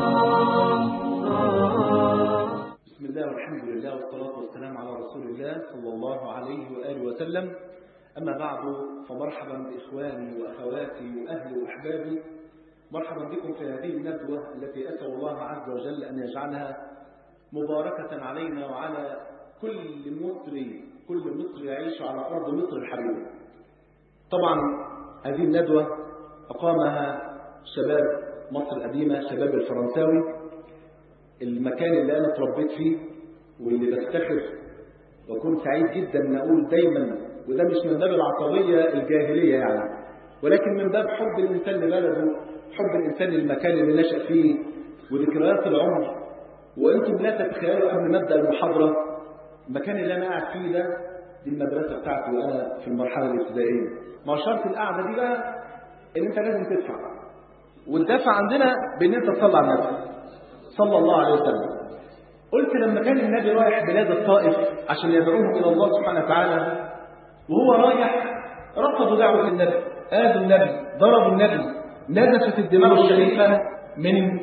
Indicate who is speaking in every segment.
Speaker 1: بسم الله والحمد لله والصلاة والسلام على رسول الله صلى الله عليه وآله وسلم أما بعد فمرحبا بإخواني وأخواتي وأهلي وأحبابي مرحبا بكم في هذه الندوة التي أسأل الله عز وجل أن يجعلها مباركة علينا وعلى كل مصري كل مصري يعيش على أرض مصر الحبيبة طبعا هذه الندوة أقامها شباب مصر القديمة شباب الفرنساوي المكان اللي أنا اتربيت فيه واللي بفتخر وأكون سعيد جدا أن أقول دايما وده مش من باب العصبية الجاهلية يعني ولكن من باب حب الإنسان لبلده حب الإنسان للمكان اللي نشأ فيه وذكريات العمر وأنتم لا تتخيلوا قبل ما أبدأ المحاضرة المكان اللي أنا قاعد فيه ده دي المدرسة بتاعتي وأنا في المرحلة الابتدائية ما شرط القعدة دي بقى إن أنت لازم تدفع والدفع عندنا بإن أنت تصلي على النبي صلى الله عليه وسلم قلت لما كان النبي رايح بلاد الطائف عشان يدعوهم إلى الله سبحانه وتعالى وهو رايح رفضوا دعوة النبي آذوا النبي ضربوا النبي نزفت الدماء الشريفة من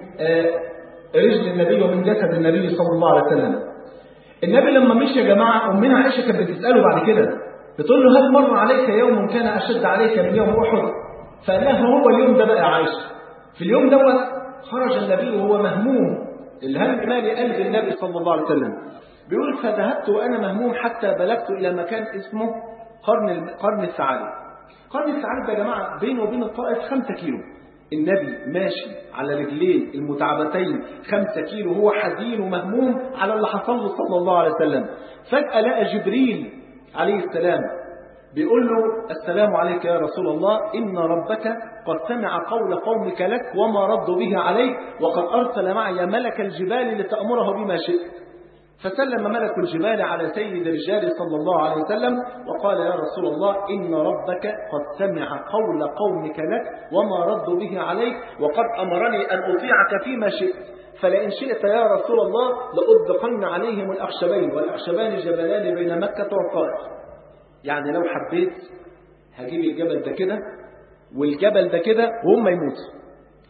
Speaker 1: رجل النبي ومن جسد النبي صلى الله عليه وسلم النبي لما مشي يا جماعة أمنا عائشة كانت بتسأله بعد كده بتقول له هل مر عليك يوم كان أشد عليك من يوم أحد فقال لها هو اليوم ده بقى يا عائشة في اليوم دوت خرج النبي وهو مهموم الهم مالي قلب النبي صلى الله عليه وسلم بيقول فذهبت وأنا مهموم حتى بلغت إلى مكان اسمه قرن قرن الثعالب قرن الثعالب ده يا جماعة بينه وبين الطائف خمسة كيلو النبي ماشي على رجليه المتعبتين خمسة كيلو هو حزين ومهموم على اللي حصل له صلى الله عليه وسلم فجأة لقى جبريل عليه السلام بيقول له السلام عليك يا رسول الله إن ربك قد سمع قول قومك لك وما ردوا به عليك وقد أرسل معي ملك الجبال لتأمره بما شئت فسلم ملك الجبال على سيد الرجال صلى الله عليه وسلم وقال يا رسول الله إن ربك قد سمع قول قومك لك وما ردوا به عليك وقد أمرني أن أطيعك فيما شئت فلئن شئت يا رسول الله لأطبقن عليهم الأخشبين والأخشبان جبلان بين مكة والطائف يعني لو حبيت هجيب الجبل ده كده والجبل ده كده وهم يموتوا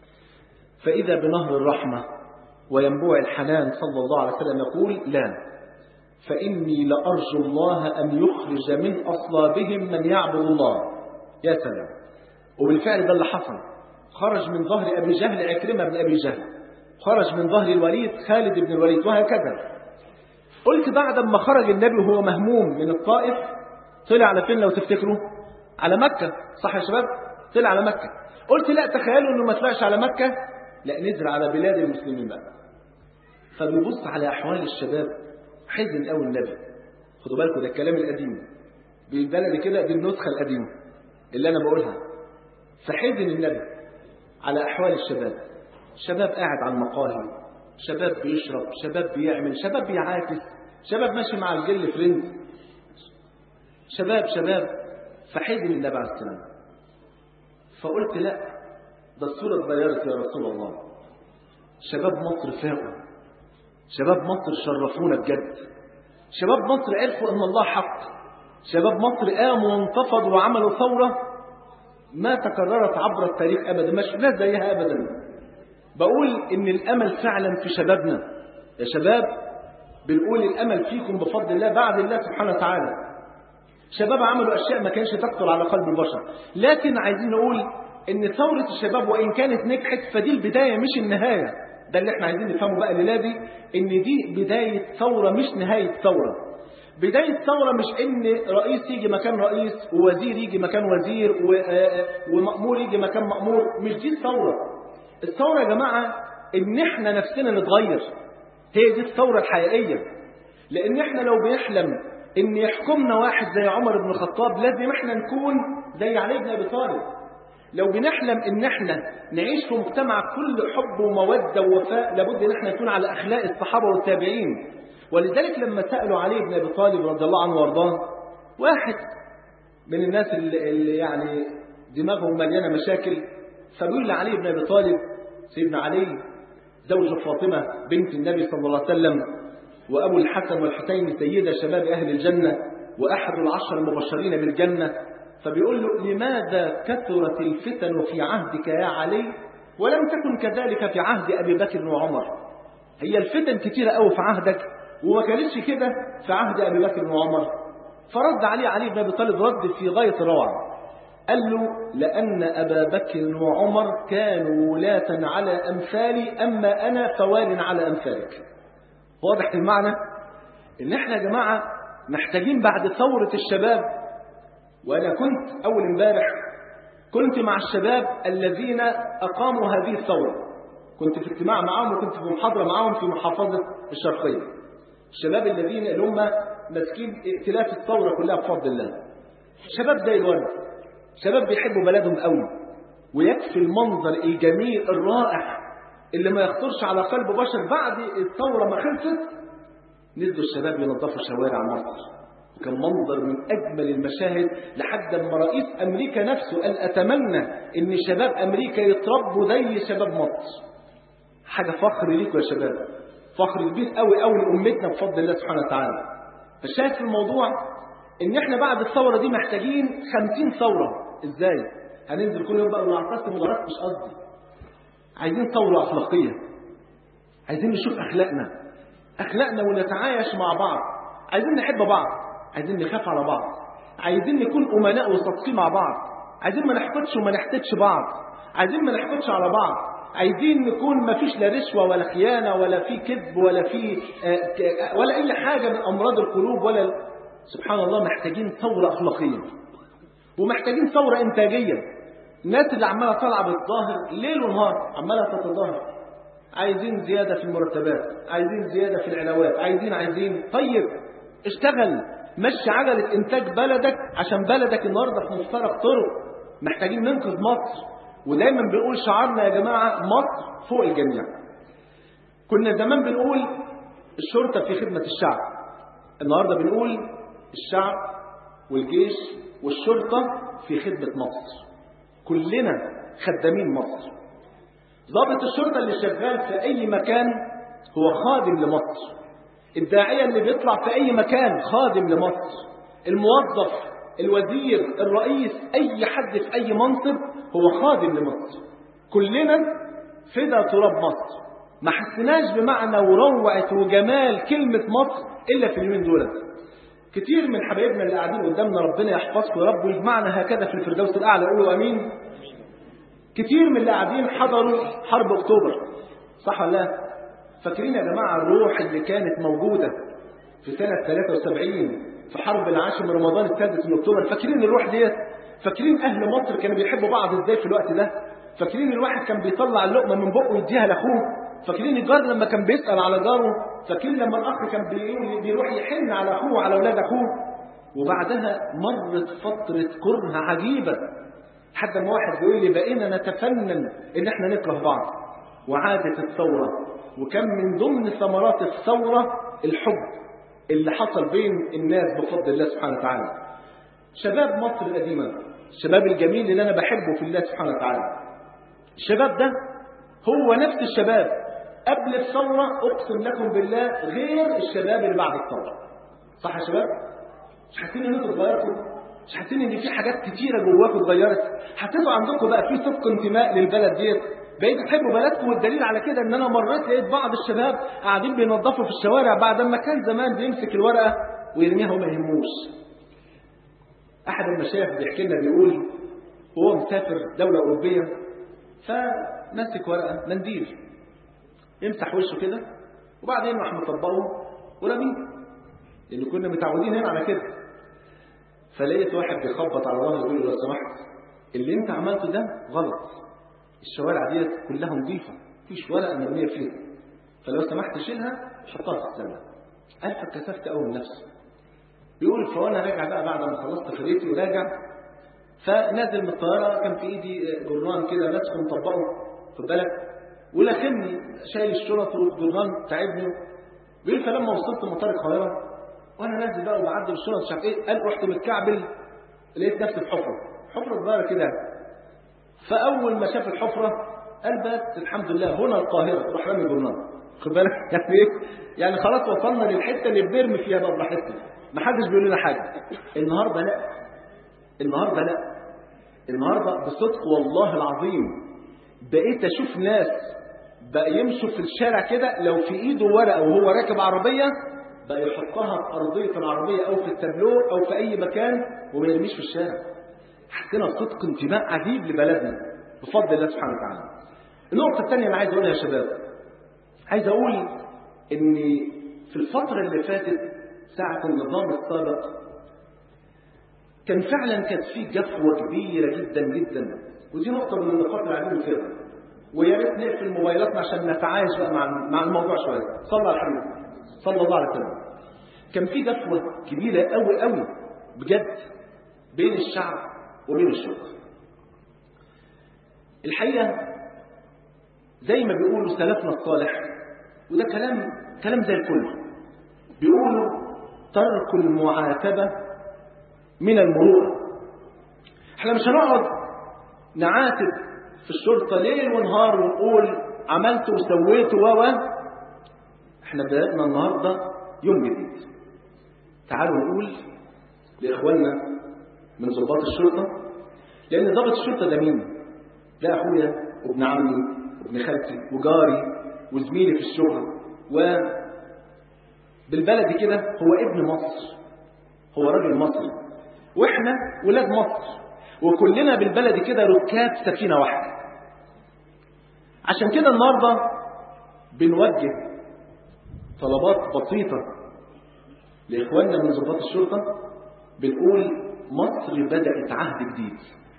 Speaker 1: فإذا بنهر الرحمة وينبوع الحنان صلى الله عليه وسلم يقول لا فإني لأرجو الله أن يخرج من أصلابهم من يعبد الله يا سلام وبالفعل ده اللي حصل خرج من ظهر أبي جهل عكرمة بن أبي جهل خرج من ظهر الوليد خالد بن الوليد وهكذا قلت بعد ما خرج النبي وهو مهموم من الطائف طلع على فين لو تفتكروا على مكة صح يا شباب طلع على مكة قلت لا تخيلوا انه ما طلعش على مكة لا نزل على بلاد المسلمين بقى فبيبص على احوال الشباب حزن قوي النبي خدوا بالكم ده الكلام القديم بالبلد كده دي النسخة القديمة اللي انا بقولها فحزن النبي على احوال الشباب شباب قاعد على المقاهي شباب بيشرب شباب بيعمل شباب بيعاكس شباب ماشي مع الجل فريند شباب شباب فحزن النبي عليه السلام فقلت لا ده الصورة اتغيرت يا رسول الله شباب مصر فاقوا شباب مصر شرفونا بجد شباب مصر عرفوا ان الله حق شباب مصر قاموا وانتفضوا وعملوا ثورة ما تكررت عبر التاريخ ابدا ما شفناش زيها ابدا بقول ان الامل فعلا في شبابنا يا شباب بنقول الامل فيكم بفضل الله بعد الله سبحانه وتعالى شباب عملوا أشياء ما كانش تخطر على قلب البشر لكن عايزين نقول إن ثورة الشباب وإن كانت نجحت فدي البداية مش النهاية ده اللي احنا عايزين نفهمه بقى الليلة دي إن دي بداية ثورة مش نهاية ثورة بداية ثورة مش إن رئيس يجي مكان رئيس ووزير يجي مكان وزير ومأمور يجي مكان مأمور مش دي الثورة الثورة يا جماعة إن احنا نفسنا نتغير هي دي الثورة الحقيقية لأن احنا لو بنحلم ان يحكمنا واحد زي عمر بن الخطاب لازم احنا نكون زي علي بن ابي طالب لو بنحلم ان احنا نعيش في مجتمع كل حب وموده ووفاء لابد ان احنا نكون على اخلاق الصحابه والتابعين ولذلك لما سالوا علي بن ابي طالب رضي الله عنه وارضاه واحد من الناس اللي, اللي يعني دماغهم مليانه مشاكل فبيقول لعلي بن ابي طالب سيدنا علي زوج فاطمه بنت النبي صلى الله عليه وسلم وأبو الحسن والحسين سيدا شباب أهل الجنة وأحد العشر المبشرين بالجنة فبيقول له لماذا كثرت الفتن في عهدك يا علي ولم تكن كذلك في عهد أبي بكر وعمر هي الفتن كتيرة قوي في عهدك وما كانتش كده في عهد أبي بكر وعمر فرد عليه علي بن أبي طالب رد في غاية الروعة قال له لأن أبا بكر وعمر كانوا ولاة على أمثالي أما أنا فوال على أمثالك واضح المعنى إن إحنا يا جماعة محتاجين بعد ثورة الشباب وأنا كنت أول امبارح كنت مع الشباب الذين أقاموا هذه الثورة كنت في اجتماع معهم وكنت في محاضرة معهم في محافظة الشرقية الشباب الذين اللي هم ماسكين ائتلاف الثورة كلها بفضل الله شباب زي الورد شباب بيحبوا بلدهم قوي ويكفي المنظر الجميل الرائع اللي ما يخطرش على قلب بشر بعد الثورة ما خلصت نزلوا الشباب ينظفوا شوارع مصر وكان منظر من أجمل المشاهد لحد ما رئيس أمريكا نفسه قال أتمنى إن شباب أمريكا يتربوا زي شباب مصر حاجة فخر ليكم يا شباب فخر كبير قوي قوي لأمتنا بفضل الله سبحانه وتعالى فالشاهد في الموضوع إن إحنا بعد الثورة دي محتاجين خمسين ثورة إزاي؟ هننزل كل يوم بقى ونعتصم وغلط مش قصدي عايزين ثورة أخلاقية عايزين نشوف أخلاقنا أخلاقنا ونتعايش مع بعض عايزين نحب بعض عايزين نخاف على بعض عايزين نكون أمناء وصادقين مع بعض عايزين ما نحقدش وما نحتدش بعض عايزين ما نحقدش على بعض عايزين نكون ما فيش لا رشوة ولا خيانة ولا في كذب ولا في ولا أي حاجة من أمراض القلوب ولا سبحان الله محتاجين ثورة أخلاقية ومحتاجين ثورة إنتاجية الناس اللي عمالة طالعة بالظاهر ليل ونهار عمالة تتظاهر عايزين زيادة في المرتبات عايزين زيادة في العلاوات عايزين عايزين طيب اشتغل مشي عجلة إنتاج بلدك عشان بلدك النهاردة في مفترق طرق محتاجين ننقذ مصر ودايما بنقول شعارنا يا جماعة مصر فوق الجميع كنا زمان بنقول الشرطة في خدمة الشعب النهاردة بنقول الشعب والجيش والشرطة في خدمة مصر كلنا خدامين مصر ضابط الشرطة اللي شغال في أي مكان هو خادم لمصر الداعية اللي بيطلع في أي مكان خادم لمصر الموظف الوزير الرئيس أي حد في أي منصب هو خادم لمصر كلنا فدا تراب مصر ما حسناش بمعنى وروعة وجمال كلمة مصر إلا في اليومين دول كتير من حبايبنا اللي قاعدين قدامنا ربنا يحفظكم يا رب ويجمعنا هكذا في الفردوس الأعلى قولوا أمين كتير من اللي قاعدين حضروا حرب أكتوبر صح ولا لا؟ فاكرين يا جماعة الروح اللي كانت موجودة في سنة 73 في حرب العاشر من رمضان السادس من أكتوبر فاكرين الروح ديت فاكرين أهل مصر كانوا بيحبوا بعض إزاي في الوقت ده فاكرين الواحد كان بيطلع اللقمة من بقه ويديها لأخوه فاكرين الجار لما كان بيسأل على جاره فاكرين لما الأخ كان بيروح يحن على أخوه وعلى أولاد أخوه وبعدها مرت فترة كره عجيبة حتى ما واحد بيقول لي بقينا نتفنن ان احنا نكره بعض وعادت الثورة وكان من ضمن ثمرات الثورة الحب اللي حصل بين الناس بفضل الله سبحانه وتعالى شباب مصر القديمة الشباب الجميل اللي أنا بحبه في الله سبحانه وتعالى الشباب ده هو نفس الشباب قبل الثورة أقسم لكم بالله غير الشباب اللي بعد الثورة صح يا شباب؟ مش حاسين ان انتوا اتغيرتوا؟ مش حاسين ان في حاجات كتيرة جواكم اتغيرت؟ حسيتوا عندكم بقى في صدق انتماء للبلد ديت؟ بقيتوا تحبوا بلدكم والدليل على كده ان انا مريت لقيت بعض الشباب قاعدين بينظفوا في الشوارع بعد ما كان زمان بيمسك الورقة ويرميها وما يهموش. احد المشايخ بيحكي لنا بيقول وهو مسافر دولة أوروبية فمسك ورقة منديل يمسح وشه كده وبعدين راح مطبقه ورميه لأن كنا متعودين هنا على كده فلقيت واحد بيخبط على ظهري يقول له لو سمحت اللي انت عملته ده غلط الشوارع ديت كلها نظيفة مفيش ورقة مرمية فيها فلو سمحت شيلها حطها في السماء قال فاتكسفت قوي من نفسي بيقول فوانا راجع بقى بعد ما خلصت فريتي وراجع فنازل من الطيارة كان في ايدي جرنان كده ماسكه مطبقه في بالك ولكني شايل الشنط والجرنان تعبني بيقول فلما وصلت مطار القاهرة وانا نازل بقى وبعدي بالشنط مش عارف ايه قال رحت متكعبل لقيت نفسي في حفرة حفرة صغيرة كده فأول ما شاف الحفرة قال بس الحمد لله هنا القاهرة راح رامي الجرنان خد بالك يعني ايه؟ يعني خلاص وصلنا للحتة اللي بنرمي فيها بقى براحتنا ما حدش بيقول لنا حاجة النهاردة لا النهاردة لا النهاردة بصدق والله العظيم بقيت اشوف ناس بقى يمشوا في الشارع كده لو في ايده ورقه وهو راكب عربيه بقى يحطها في ارضيه العربيه او في التابلو او في اي مكان وما يرميش في الشارع حسينا صدق انتماء عجيب لبلدنا بفضل الله سبحانه وتعالى النقطه الثانيه اللي عايز اقولها يا شباب عايز اقول ان في الفتره اللي فاتت ساعه النظام السابق كان فعلا كانت في جفوه كبيره جدا جدا ودي نقطه من النقاط اللي عايزين نفهمها ويا ريت نقفل موبايلاتنا عشان نتعايش بقى مع مع الموضوع شويه صلى على الحبيب صلى الله عليه وسلم كان في جفوه كبيره قوي قوي بجد بين الشعب وبين الشرطه الحقيقه زي ما بيقولوا سلفنا الصالح وده كلام كلام زي الفل بيقولوا ترك المعاتبه من المروءه احنا مش هنقعد نعاتب في الشرطه ليل ونهار ونقول عملت وسويت و احنا بدأنا النهارده يوم جديد تعالوا نقول لاخواننا من ضباط الشرطه لان ضابط الشرطه ده مين؟ ده اخويا وابن عمي وابن خالتي وجاري وزميلي في الشغل و بالبلدي كده هو ابن مصر هو راجل مصري واحنا ولاد مصر وكلنا بالبلدي كده ركاب سفينه واحده عشان كده النهارده بنوجه طلبات بسيطه لاخواننا من ضباط الشرطه بنقول مصر بدات عهد جديد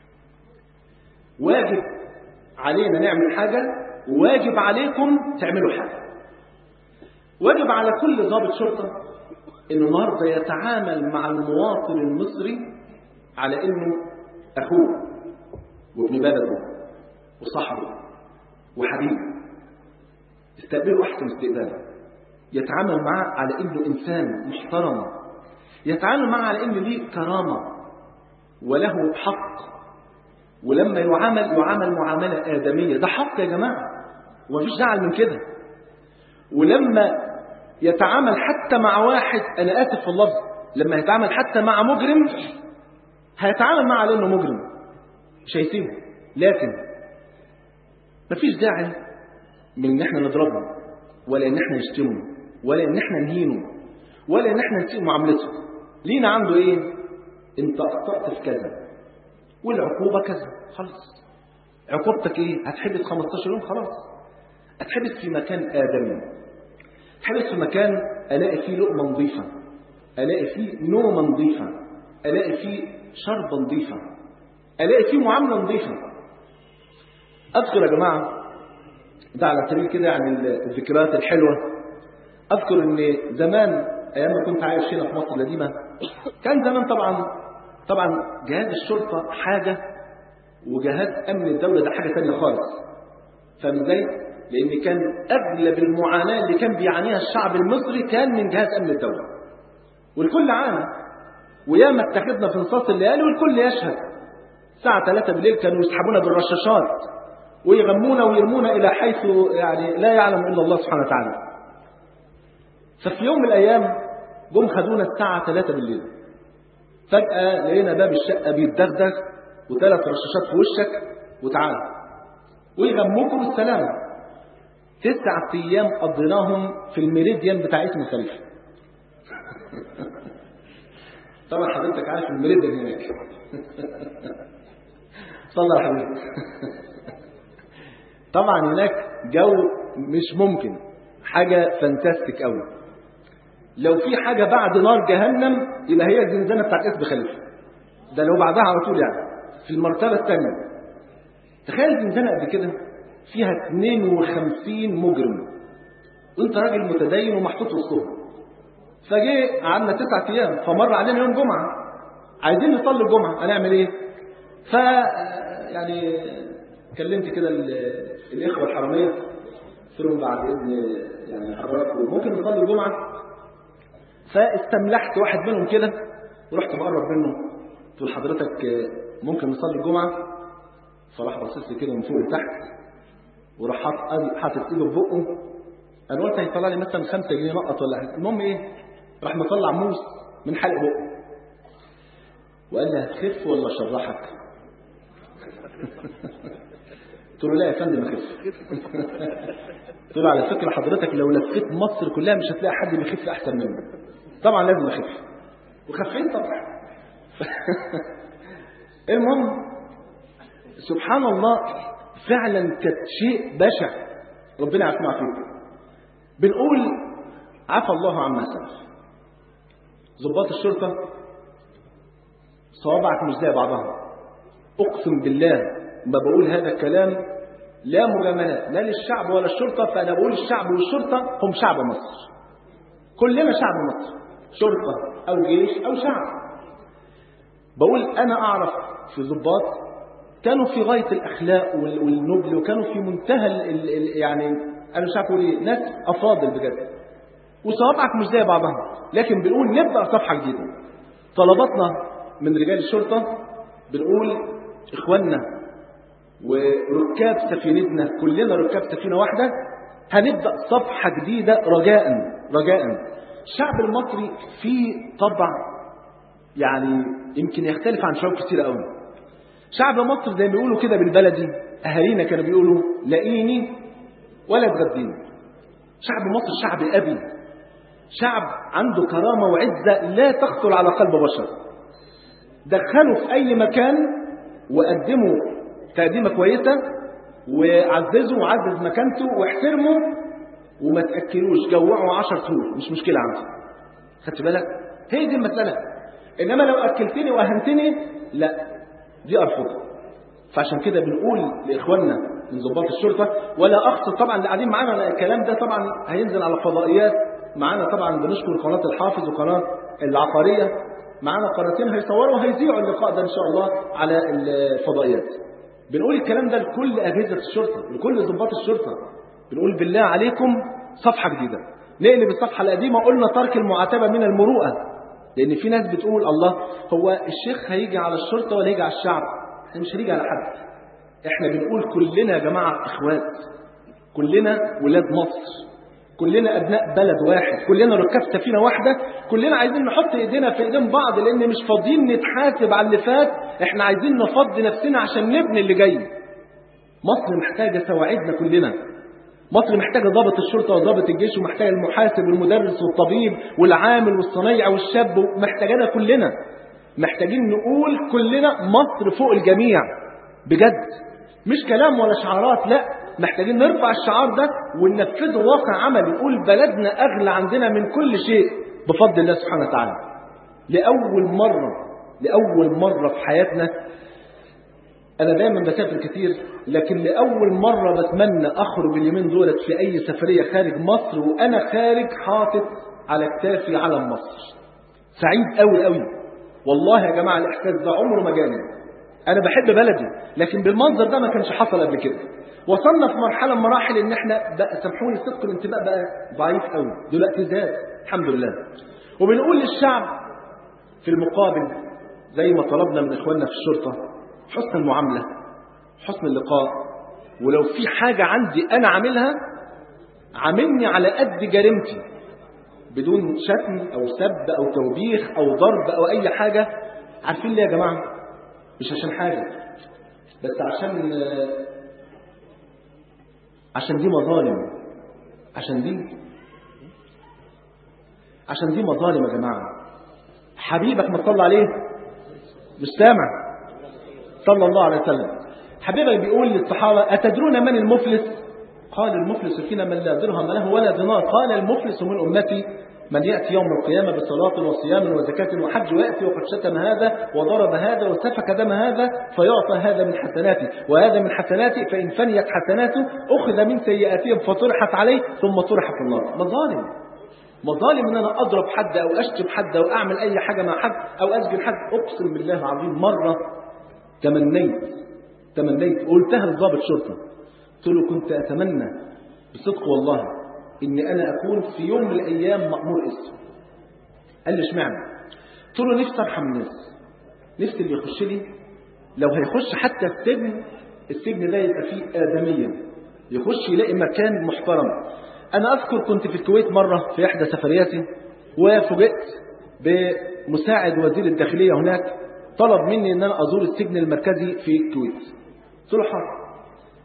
Speaker 1: واجب علينا نعمل حاجه وواجب عليكم تعملوا حاجه واجب على كل ضابط شرطه انه النهارده يتعامل مع المواطن المصري على انه اخوه وابن بلده وصاحبه وحبيبه استقبله احسن استقبال يتعامل معه على انه انسان محترم يتعامل معه على انه ليه كرامه وله حق ولما يعامل يعامل معامله ادميه ده حق يا جماعه ومفيش زعل من كده ولما يتعامل حتى مع واحد انا اسف في اللفظ لما يتعامل حتى مع مجرم هيتعامل معه على انه مجرم مش هيسيبه لكن مفيش داعي من ان احنا نضربه ولا ان احنا نشتمه ولا ان احنا نهينه ولا ان احنا نسيء معاملته لينا عنده ايه انت اخطات في كذا والعقوبه كذا خلاص عقوبتك ايه هتحبس 15 يوم خلاص هتحبس في مكان ادمي هتحبس في مكان الاقي فيه لقمه نظيفه الاقي فيه نومه نظيفه الاقي فيه شربه نظيفه الاقي فيه معامله نظيفه اذكر يا جماعه ده على سبيل كده يعني الذكريات الحلوه اذكر ان زمان ايام ما كنت عايش هنا في مصر القديمه كان زمان طبعا طبعا جهاز الشرطه حاجه وجهاز امن الدوله ده حاجه ثانيه خالص فاهم ازاي؟ لان كان اغلب المعاناه اللي كان بيعانيها الشعب المصري كان من جهاز امن الدوله والكل عانى وياما اتخذنا في نصاص الليالي والكل يشهد الساعه 3 بالليل كانوا يسحبونا بالرشاشات ويغمونا ويرمونا الى حيث يعني لا يعلم الا الله سبحانه وتعالى ففي يوم من الايام جم خدونا الساعه 3 بالليل فجاه لقينا باب الشقه بيتدغدغ وثلاث رشاشات في وشك وتعالى ويغموكم السلام تسعة أيام قضيناهم في الميريديان بتاع اسم خليفة طبعا حضرتك عارف الميريديان هناك صلى على حبيبي طبعا هناك جو مش ممكن حاجة فانتاستيك قوي لو في حاجة بعد نار جهنم يبقى هي الزنزانة بتاعت اسم خليفة ده لو بعدها على طول يعني في المرتبة الثانية تخيل زنزانة قد كده فيها 52 مجرم وانت راجل متدين ومحطوط وسطهم فجه قعدنا تسعة ايام فمر علينا يوم جمعة عايزين نصلي الجمعة هنعمل ايه؟ ف يعني كلمت كده الاخوه الحراميه قلت لهم بعد اذن يعني حضراتكم ممكن نصلي الجمعه فاستملحت واحد منهم كده ورحت بقرب منه قلت له حضرتك ممكن نصلي الجمعه فراح باصص لي كده من فوق لتحت وراح حاطط حاطط ايده في بقه انا قلت هيطلع لي مثلا 5 جنيه نقط ولا حاجه المهم ايه راح مطلع موس من حلق بقه وقال لي هتخف ولا اشرحك قلت له لا يا فندم اخف قلت له على فكره حضرتك لو لفيت مصر كلها مش هتلاقي حد بيخف احسن مني طبعا لازم اخف وخفيت طبعا المهم سبحان الله فعلا كانت شيء بشع ربنا يعافينا ويعافيكم بنقول عفى الله عما سلف ضباط الشرطه صوابعك مش زي بعضها اقسم بالله ما بقول هذا الكلام لا مجاملات لا للشعب ولا الشرطه فانا بقول الشعب والشرطه هم شعب مصر كلنا شعب مصر شرطه او جيش او شعب بقول انا اعرف في ضباط كانوا في غايه الاخلاق والنبل وكانوا في منتهى ال ال يعني انا مش عارف اقول ايه ناس افاضل بجد وصوابعك مش زي بعضها لكن بنقول نبدا صفحه جديده طلباتنا من رجال الشرطه بنقول اخواننا وركاب سفينتنا كلنا ركاب سفينه واحده هنبدا صفحه جديده رجاء رجاء الشعب المصري فيه طبع يعني يمكن يختلف عن شعوب كتير قوي شعب مصر زي ما بيقولوا كده بالبلدي اهالينا كانوا بيقولوا لاقيني ولا تغديني شعب مصر شعب ابي شعب عنده كرامه وعزه لا تخطر على قلب بشر دخلوا في اي مكان وقدموا تقديمه كويسه وعززوا وعزز مكانته واحترموا وما تاكلوش جوعوا 10 شهور مش مشكله عندي خدت بالك هي دي المساله انما لو اكلتني واهنتني لا دي ارفضها فعشان كده بنقول لاخواننا من ضباط الشرطه ولا اقصد طبعا اللي قاعدين معانا الكلام ده طبعا هينزل على فضائيات معانا طبعا بنشكر قناه الحافظ وقناه العقاريه معانا قناتين هيصوروا وهيذيعوا اللقاء ده ان شاء الله على الفضائيات بنقول الكلام ده لكل اجهزه الشرطه لكل ضباط الشرطه بنقول بالله عليكم صفحه جديده نقلب الصفحه القديمه قلنا ترك المعاتبه من المروءه لان في ناس بتقول الله هو الشيخ هيجي على الشرطه ولا هيجي على الشعب احنا مش هنيجي على حد احنا بنقول كلنا يا جماعه اخوات كلنا ولاد مصر كلنا ابناء بلد واحد كلنا ركاب سفينه واحده كلنا عايزين نحط ايدينا في ايدين بعض لان مش فاضيين نتحاسب على اللي فات احنا عايزين نفضي نفسنا عشان نبني اللي جاي مصر محتاجه سواعدنا كلنا مصر محتاجة ضابط الشرطة وضابط الجيش ومحتاجة المحاسب والمدرس والطبيب والعامل والصنايع والشاب محتاجانا كلنا محتاجين نقول كلنا مصر فوق الجميع بجد مش كلام ولا شعارات لا محتاجين نرفع الشعار ده وننفذه واقع عملي نقول بلدنا أغلى عندنا من كل شيء بفضل الله سبحانه وتعالى لأول مرة لأول مرة في حياتنا أنا دايما بسافر كتير لكن لأول مرة بتمنى أخرج اليومين دولت في أي سفرية خارج مصر وأنا خارج حاطط على كتافي علم مصر سعيد قوي قوي والله يا جماعة الإحساس ده عمره ما جاني أنا بحب بلدي لكن بالمنظر ده ما كانش حصل قبل كده وصلنا في مرحلة من مراحل إن إحنا بقى سامحوني صدق الانتماء بقى ضعيف قوي دلوقتي زاد الحمد لله وبنقول للشعب في المقابل زي ما طلبنا من إخواننا في الشرطة حسن المعاملة حسن اللقاء ولو في حاجة عندي أنا عاملها عاملني على قد جريمتي بدون شتم أو سب أو توبيخ أو ضرب أو أي حاجة عارفين ليه يا جماعة مش عشان حاجة بس عشان عشان دي مظالم عشان دي عشان دي مظالم يا جماعة حبيبك ما تصلى عليه مش سامع صلى الله عليه وسلم حبيبك بيقول للصحابة أتدرون من المفلس قال المفلس فينا من لا درهم له ولا دينار قال المفلس من أمتي من يأتي يوم القيامة بصلاة وصيام وزكاة وحج ويأتي وقد شتم هذا وضرب هذا وسفك دم هذا فيعطى هذا من حسناته وهذا من حسناته فإن فنيت حسناته أخذ من سيئاتهم فطرحت عليه ثم طرح في النار مظالم مظالم ان انا اضرب حد او اشتم حد او اعمل اي حاجه مع حد او اسجن حد اقسم بالله العظيم مره تمنيت تمنيت قلتها لضابط شرطه قلت له كنت اتمنى بصدق والله ان انا اكون في يوم من الايام مامور اسم قال لي اشمعنى قلت له نفسي ارحم الناس نفسي اللي يخش لي لو هيخش حتى السجن السجن ده يبقى فيه ادميه يخش يلاقي مكان محترم أنا أذكر كنت في الكويت مرة في إحدى سفرياتي وفوجئت بمساعد وزير الداخلية هناك طلب مني أن أنا أزور السجن المركزي في الكويت قلت له حاضر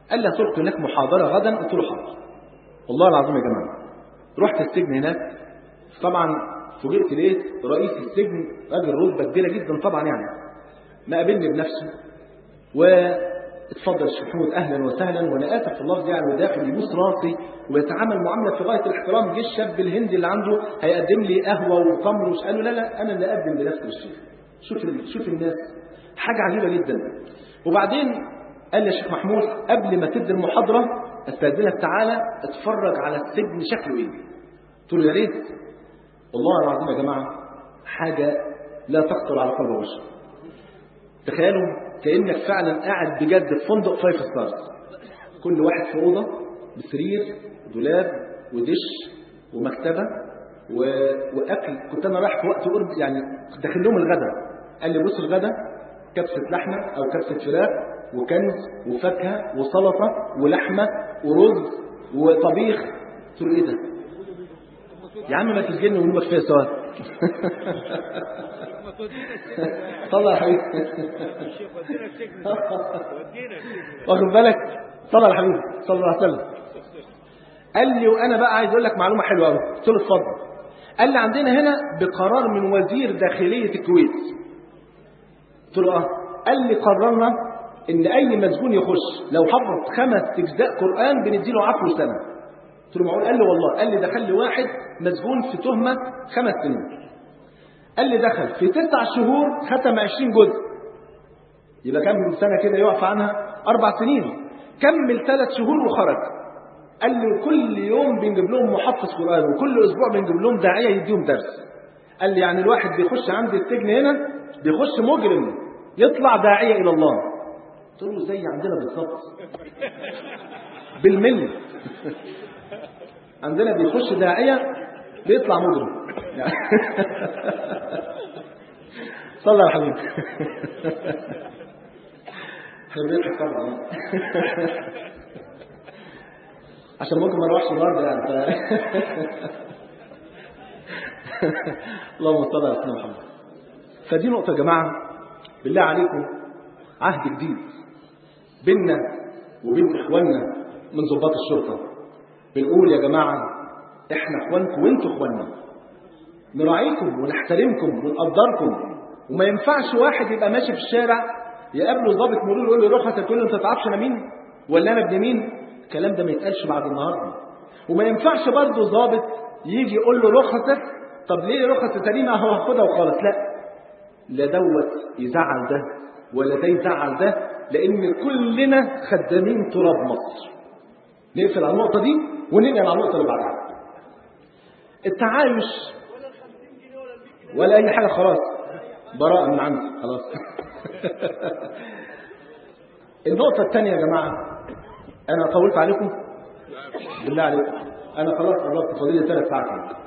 Speaker 1: قال لي هتلقي هناك محاضرة غدا قلت له حاضر والله العظيم يا جماعة رحت السجن هناك طبعا فوجئت لقيت رئيس السجن راجل رتبة كبيرة جدا طبعا يعني ما قابلني بنفسه واتفضل الشيخ محمود اهلا وسهلا وانا اسف في اللفظ يعني وداخل يبوس راسي ويتعامل معامله في غايه الاحترام جه الشاب الهندي اللي عنده هيقدم لي قهوه وتمر وش قال له لا لا انا اللي اقدم بنفسي للشيخ شوف شوف الناس حاجه عجيبه جدا وبعدين قال لي يا شيخ محمود قبل ما تبدا المحاضره استاذنك تعالى اتفرج على السجن شكله ايه قلت له يا ريت والله العظيم يا جماعه حاجه لا تخطر على قلب بشر تخيلوا كانك فعلا قاعد بجد في فندق فايف ستارز كل واحد في اوضه بسرير دولاب ودش ومكتبه و... واكل كنت انا رايح في وقت قرب يعني داخل لهم الغداء قال لي بص الغداء كبسه لحمه او كبسه فراخ وكنز وفاكهه وسلطه ولحمه ورز وطبيخ قلت له ايه ده؟ يا عم ما تسجني ونبقى كفايه سوا طلع يا حبيبي واخد بالك طلع يا حبيبي صلى الله عليه وسلم قال لي وانا بقى عايز اقول لك معلومه حلوه قوي قلت له اتفضل قال لي عندنا هنا بقرار من وزير داخليه الكويت قلت له اه قال لي قررنا ان اي مسجون يخش لو حفظ خمس اجزاء قران بنديله عفو سنه قلت له معقول قال لي والله قال لي دخل لي واحد مسجون في تهمه خمس سنين قال لي دخل في تسع شهور ختم 20 جزء يبقى كم سنه كده يقف عنها اربع سنين كمل ثلاث شهور وخرج قال لي كل يوم بنجيب لهم محفظ قران وكل اسبوع بنجيب لهم داعيه يديهم درس قال لي يعني الواحد بيخش عندي السجن هنا بيخش مجرم يطلع داعيه الى الله قلت له زي عندنا بالظبط بالملي عندنا بيخش داعيه بيطلع مجرم صلى يا حبيبي حبيبي طبعا عشان ممكن ما اروحش النهارده يعني ف... اللهم صل على سيدنا محمد فدي نقطه يا جماعه بالله عليكم عهد جديد بيننا وبين اخواننا من ضباط الشرطه بنقول يا جماعه احنا اخوانكم وانتوا اخواننا نراعيكم ونحترمكم ونقدركم وما ينفعش واحد يبقى ماشي في الشارع يقابله ضابط مرور يقول له رخص تقول له انت تعرفش انا مين ولا انا ابن مين الكلام ده ما يتقالش بعد النهارده وما ينفعش برضه ضابط يجي يقول له رخصك طب ليه رخص سليمه اهو هاخدها وخلاص لا لا دوت يزعل ده ولا ده يزعل ده لان كلنا خدامين تراب مصر نقفل على النقطه دي وننقل على النقطه اللي بعدها التعايش ولا اي حاجه خلاص براءه من عندي خلاص النقطه الثانيه يا جماعه انا طولت عليكم بالله عليكم انا خلاص قربت فاضل لي ثلاث ساعات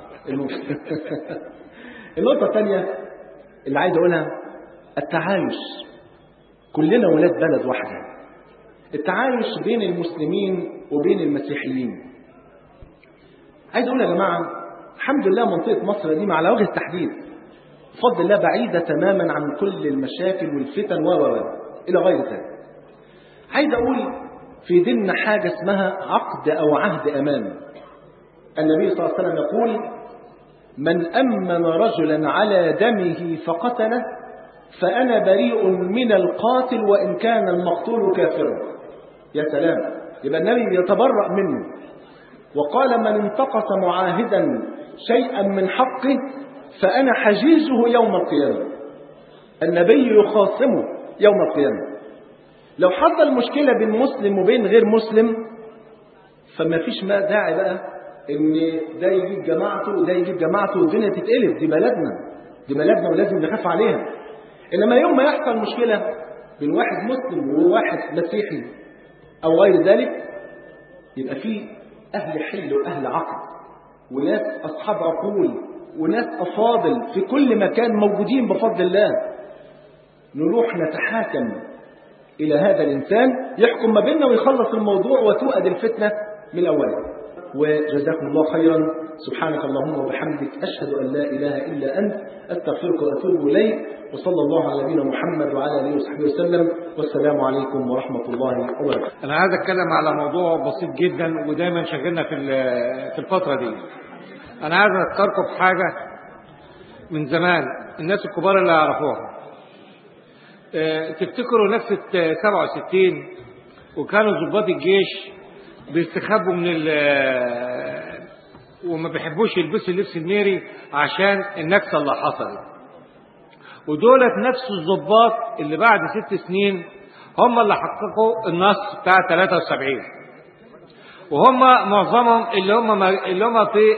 Speaker 1: النقطه الثانيه اللي عايز اقولها التعايش كلنا ولاد بلد واحده التعايش بين المسلمين وبين المسيحيين عايز اقول يا جماعه الحمد لله منطقه مصر دي على وجه التحديد بفضل الله بعيده تماما عن كل المشاكل والفتن و و الى غير ذلك عايز اقول في ديننا حاجه اسمها عقد او عهد امان النبي صلى الله عليه وسلم يقول من امن رجلا على دمه فقتله فانا بريء من القاتل وان كان المقتول كافرا يا سلام يبقى النبي يتبرأ منه وقال من انتقص معاهدا شيئا من حقه فأنا حجيزه يوم القيامة النبي يخاصمه يوم القيامة لو حصل مشكلة بين مسلم وبين غير مسلم فما فيش ما داعي بقى ان ده يجيب جماعته وده يجيب جماعته والدنيا تتقلب دي بلدنا دي بلدنا ولازم نخاف عليها انما يوم ما يحصل مشكلة بين واحد مسلم وواحد مسيحي او غير ذلك يبقى في اهل حل واهل عقد وناس اصحاب عقول وناس افاضل في كل مكان موجودين بفضل الله نروح نتحاكم الى هذا الانسان يحكم ما بيننا ويخلص الموضوع وتؤد الفتنه من اولها وجزاكم الله خيرا سبحانك اللهم وبحمدك أشهد أن لا إله إلا أنت أستغفرك وأتوب إليك وصلى الله على نبينا محمد وعلى آله وصحبه وسلم والسلام عليكم ورحمة الله وبركاته
Speaker 2: أنا عايز أتكلم على موضوع بسيط جدا ودايما شغلنا في في الفترة دي أنا عايز أذكركم بحاجة من زمان الناس الكبار اللي يعرفوها اه تفتكروا نكسة 67 وكانوا ضباط الجيش بيستخبوا من ال وما بيحبوش يلبسوا اللبس الميري عشان النكسة اللي حصلت ودولت نفس الضباط اللي بعد ست سنين هم اللي حققوا النص بتاع 73 وهم معظمهم اللي هم اللي هم في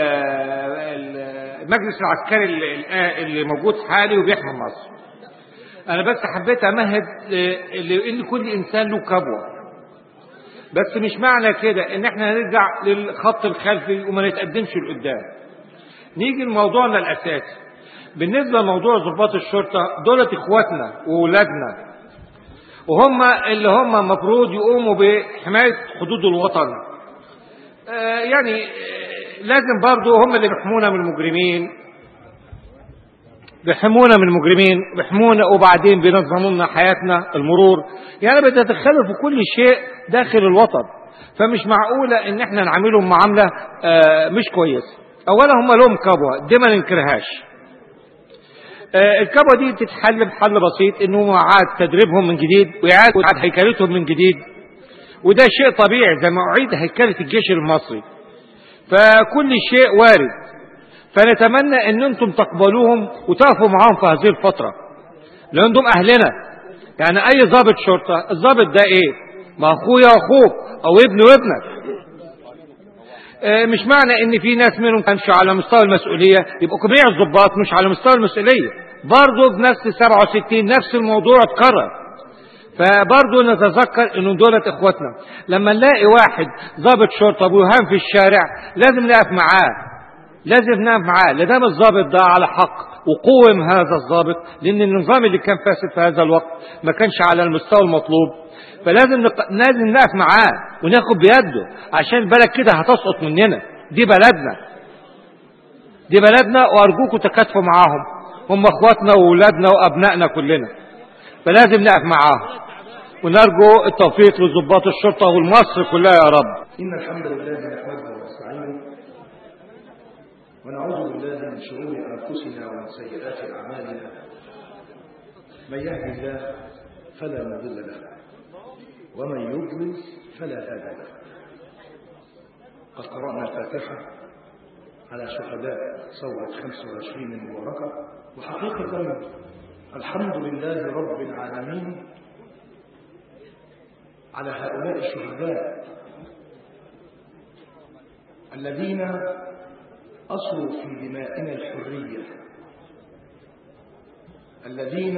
Speaker 2: المجلس العسكري اللي موجود حالي وبيحمي مصر. انا بس حبيت امهد لان كل انسان له كبوه. بس مش معنى كده ان احنا نرجع للخط الخلفي وما نتقدمش لقدام. نيجي لموضوعنا الاساسي. بالنسبه لموضوع ضباط الشرطه دولت اخواتنا واولادنا وهم اللي هم المفروض يقوموا بحمايه حدود الوطن آه يعني آه لازم برضو هم اللي بيحمونا من المجرمين بيحمونا من المجرمين بيحمونا وبعدين بينظموا لنا حياتنا المرور يعني بيتدخلوا في كل شيء داخل الوطن فمش معقوله ان احنا نعاملهم معامله آه مش كويسه اولا هم لهم كبوه دي ما ننكرهاش الكبوة دي تتحل بحل بسيط انه اعاد تدريبهم من جديد واعادة هيكلتهم من جديد وده شيء طبيعي زي ما اعيد هيكلة الجيش المصري فكل شيء وارد فنتمنى ان انتم تقبلوهم وتقفوا معاهم في هذه الفترة لان دول اهلنا يعني اي ضابط شرطة الضابط ده ايه ما اخويا واخوك او ابني وابنك مش معنى ان في ناس منهم كانش على مستوى المسؤولية يبقوا جميع الضباط مش على مستوى المسؤولية برضه بنفس 67 نفس الموضوع اتكرر فبرضه نتذكر ان دولة اخواتنا لما نلاقي واحد ضابط شرطة بيهان في الشارع لازم نقف معاه لازم نقف معاه لدام الضابط ده على حق وقوم هذا الضابط لان النظام اللي كان فاسد في هذا الوقت ما كانش على المستوى المطلوب فلازم نق... لازم نقف معاه وناخد بيده عشان البلد كده هتسقط مننا دي بلدنا دي بلدنا وارجوكم تكاتفوا معاهم هم اخواتنا واولادنا وابنائنا كلنا فلازم نقف معاهم ونرجو التوفيق لضباط الشرطه والمصر كلها يا رب
Speaker 1: إن الحمد لله نحمده ونستعينه ونعوذ بالله من شرور أنفسنا ومن سيئات أعمالنا من يهد الله فلا مضل له ومن يضلل فلا هادي له قد قرأنا الفاتحة على شهداء ثورة 25 المباركة وحقيقة الحمد لله رب العالمين على هؤلاء الشهداء الذين أصلوا في دمائنا الحرية الذين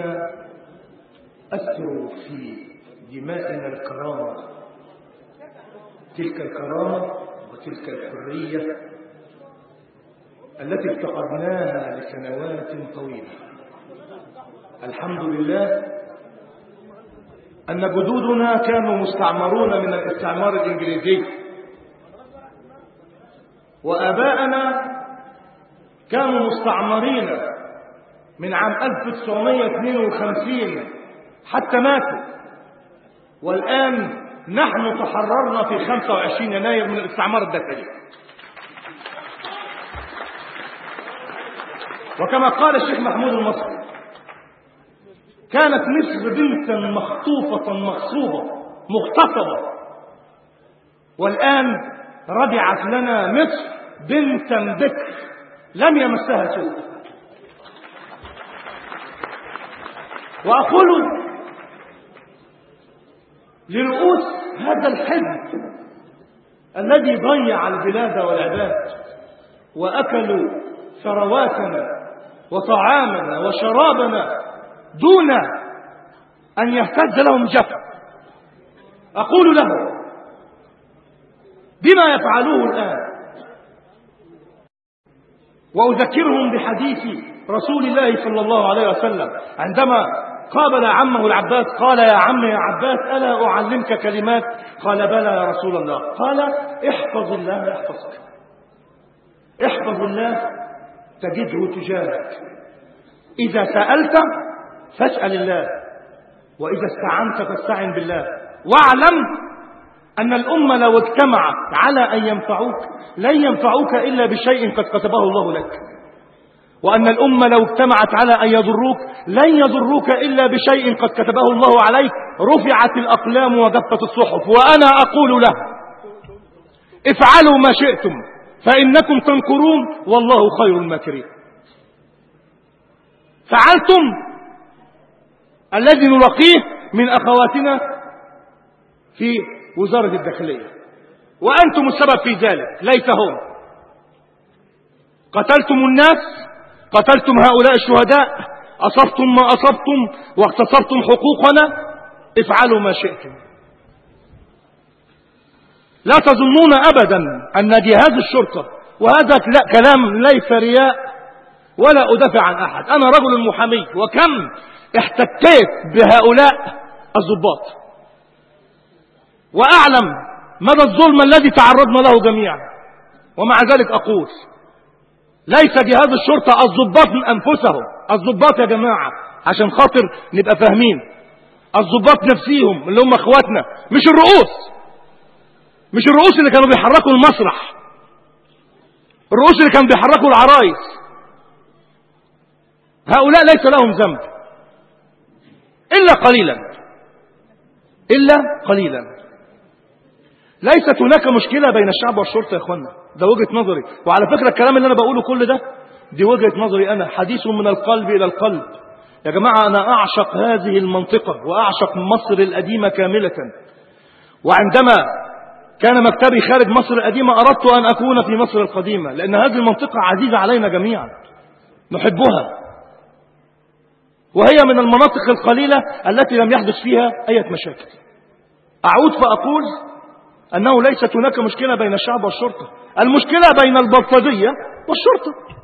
Speaker 1: أثروا في دمائنا الكرامة تلك الكرامة وتلك الحرية التي افتقدناها لسنوات طويلة الحمد لله أن جدودنا كانوا مستعمرون من الاستعمار الإنجليزي وآباءنا كانوا مستعمرين من عام 1952 حتى ماتوا والآن نحن تحررنا في 25 يناير من الاستعمار الداخلي وكما قال الشيخ محمود المصري كانت مصر بنتا مخطوفة مغصوبة مغتصبة والآن رجعت لنا مصر بنتا بكر لم يمسها سوء وأقول لرؤوس هذا الحزب الذي ضيع البلاد والعباد وأكلوا ثرواتنا وطعامنا وشرابنا دون أن يهتز لهم جفا أقول له بما يفعلوه الآن وأذكرهم بحديث رسول الله صلى الله عليه وسلم عندما
Speaker 3: قابل عمه العباس قال يا عم يا عباس ألا أعلمك كلمات قال بلى يا رسول الله قال احفظ الله يحفظك احفظ الله تجده تجاهك إذا سألت فاسأل الله وإذا استعنت فاستعن بالله واعلم أن الأمة لو اجتمعت على أن ينفعوك لن ينفعوك إلا بشيء قد كتبه الله لك وأن الأمة لو اجتمعت على أن يضروك لن يضروك إلا بشيء قد كتبه الله عليك رفعت الأقلام وجفت الصحف وأنا أقول له افعلوا ما شئتم فإنكم تنكرون والله خير الماكرين فعلتم الذي نلقيه من أخواتنا في وزارة الداخلية وأنتم السبب في ذلك ليس هم قتلتم الناس قتلتم هؤلاء الشهداء أصبتم ما أصبتم واغتصبتم حقوقنا افعلوا ما شئتم لا تظنون أبدا أن جهاز الشرطة وهذا كلام ليس رياء ولا أدافع عن أحد أنا رجل محامي وكم احتكيت بهؤلاء الضباط وأعلم مدى الظلم الذي تعرضنا له جميعا ومع ذلك أقول ليس جهاز الشرطة الضباط من أنفسهم الضباط يا جماعة عشان خاطر نبقى فاهمين الضباط نفسيهم اللي هم اخواتنا مش الرؤوس مش الرؤوس اللي كانوا بيحركوا المسرح الرؤوس اللي كانوا بيحركوا العرايس هؤلاء ليس لهم ذنب إلا قليلا إلا قليلا ليست هناك مشكلة بين الشعب والشرطة يا اخوانا ده وجهة نظري وعلى فكرة الكلام اللي انا بقوله كل ده دي وجهة نظري انا حديث من القلب الى القلب يا جماعة انا اعشق هذه المنطقة واعشق مصر القديمة كاملة وعندما كان مكتبي خارج مصر القديمة اردت ان اكون في مصر القديمة لان هذه المنطقة عزيزة علينا جميعا نحبها وهي من المناطق القليلة التي لم يحدث فيها اي مشاكل اعود فاقول أنه ليست هناك مشكلة بين الشعب والشرطة المشكلة بين البلطجية والشرطة